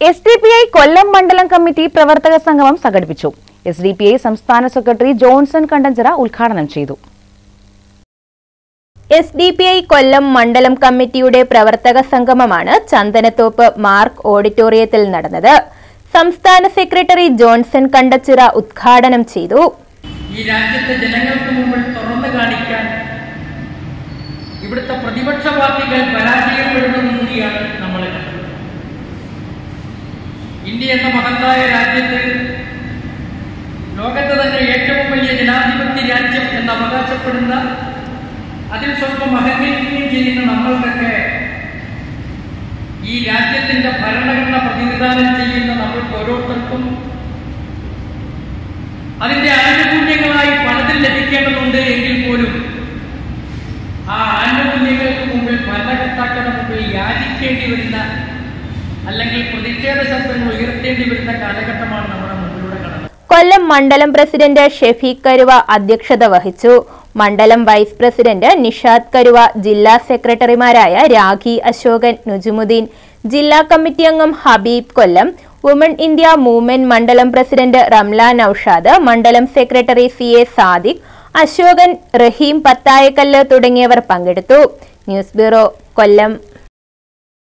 S D P I Kollam മണ്ഡലം committee പ്രവർത്തക സംഗമം സംഘടിപ്പിച്ചു എസ് ഡി പി ഐ സംസ്ഥാന സെക്രട്ടറി ജോൺസൺ കണ്ടഞ്ചിറ ഉദ്ഘാടനം ചെയ്തു S D P I Kollam മണ്ഡലം കമ്മിറ്റിയുടെ പ്രവർത്തക സംഗമമാണ് ചന്ദനത്തോപ്പ് മാർക്ക് ഓഡിറ്റോറിയത്തിൽ നടന്നത് സംസ്ഥാന സെക്രട്ടറി ജോൺസൺ കണ്ടച്ചിറ ഉദ്ഘാടനം ചെയ്തു ഈ രാജ്യത്തെ ജനങ്ങൾക്ക് മുമ്പിൽ തുറന്നു കാണിക്കാൻ ഇവിടുത്തെ പ്രതിപക്ഷ പാർട്ടികൾ പരാജയപ്പെടുന്നത് കൂടിയാണ് നമ്മൾ കണ്ടത്. ഇന്ത്യ എന്ന മഹത്തായ രാജ്യത്ത് ലോകത്തെ തന്നെ ഏറ്റവും വലിയ ജനാധിപത്യ രാജ്യം എന്ന് അവകാശപ്പെടുന്ന അതിൽ സ്വല്പം അഹങ്കരിക്കുകയും ചെയ്യുന്ന നമ്മൾക്കൊക്കെ ഈ രാജ്യത്തിന്റെ ഭരണഘടന പ്രതിനിധാനം ചെയ്യുന്ന നമ്മൾക്ക് ഓരോരുത്തർക്കും അതിന്റെ ആനുകൂല്യങ്ങളായി പലതും ലഭിക്കേണ്ടതുണ്ട് എങ്കിൽ പോലും ആ ആനുകൂല്യങ്ങൾക്ക് മുമ്പിൽ ഭരണകർത്താക്കളുടെ മുമ്പിൽ യാചിക്കേണ്ടി വരുന്ന അല്ലെങ്കിൽ പ്രതിഷേധ ശബ്ദങ്ങൾ ഉയർത്തേണ്ടി വരുന്ന കാലഘട്ടമാണ് നമ്മുടെ മുമ്പിലൂടെ കടന്നത് കൊല്ലം മണ്ഡലം പ്രസിഡന്റ് ഷെഫീഖ് കരുവ അധ്യക്ഷത വഹിച്ചു മണ്ഡലം വൈസ് പ്രസിഡന്റ് നിഷാദ് കരുവ ജില്ലാ സെക്രട്ടറിമാരായ രാഖി അശോകൻ നുജുമുദ്ദീൻ ജില്ലാ കമ്മിറ്റി അംഗം Habeeb Kollam woman India movement മണ്ഡലം പ്രസിഡന്റ് റംല നൌഷാദ് മണ്ഡലം secretary C A Sadiq Ashokan Raheem Pathayakkallu തുടങ്ങിയവർ പങ്കെടുത്തു ന്യൂസ് ബ്യൂറോ കൊല്ലം